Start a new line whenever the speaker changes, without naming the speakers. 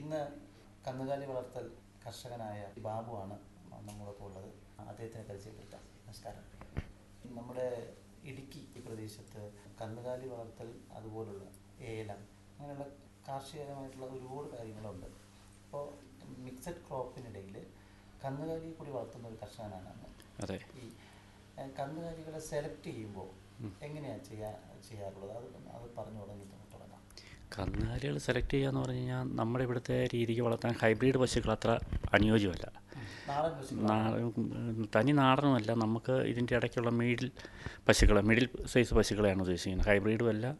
ഇന്ന് കന്നുകാലി വളർത്തൽ കർഷകനായ ബാബുവാണ് നമ്മളൊപ്പം ഉള്ളത് അദ്ദേഹത്തിനെ പരിചയപ്പെടുത്താം നമസ്കാരം നമ്മുടെ ഇടുക്കി ഈ പ്രദേശത്ത് കന്നുകാലി വളർത്തൽ അതുപോലുള്ള ഏലം അങ്ങനെയുള്ള കാർഷികമായിട്ടുള്ള ഒരുപാട് കാര്യങ്ങളുണ്ട് അപ്പോൾ മിക്സഡ് ക്രോപ്പിനിടയിൽ കന്നുകാലിയെ കൂടി വളർത്തുന്ന ഒരു കർഷകനാണ് അങ്ങ്.
അതെ
ഈ ഏഹ്, കന്നുകാലികളെ സെലക്ട് ചെയ്യുമ്പോൾ എങ്ങനെയാണ് ചെയ്യാ ചെയ്യാറുള്ളത് അത് അത് പറഞ്ഞു തുടങ്ങി തുടങ്ങാം
കന്നുകാലികൾ സെലക്ട് ചെയ്യുക എന്ന് പറഞ്ഞു കഴിഞ്ഞാൽ നമ്മുടെ ഇവിടുത്തെ രീതിക്ക് വളർത്താൻ ഹൈബ്രിഡ് പശുക്കൾ അത്ര അനുയോജ്യമല്ല
നാടൻ പശുക്കൾ
നാ- തനി നാടനുമല്ല നമുക്ക് ഇതിൻ്റെ ഇടയ്ക്കുള്ള മിഡിൽ പശുക്കൾ മിഡിൽ സൈസ് പശുക്കളെയാണ് ഉദ്ദേശിക്കുന്നത് ഹൈബ്രിഡും അല്ല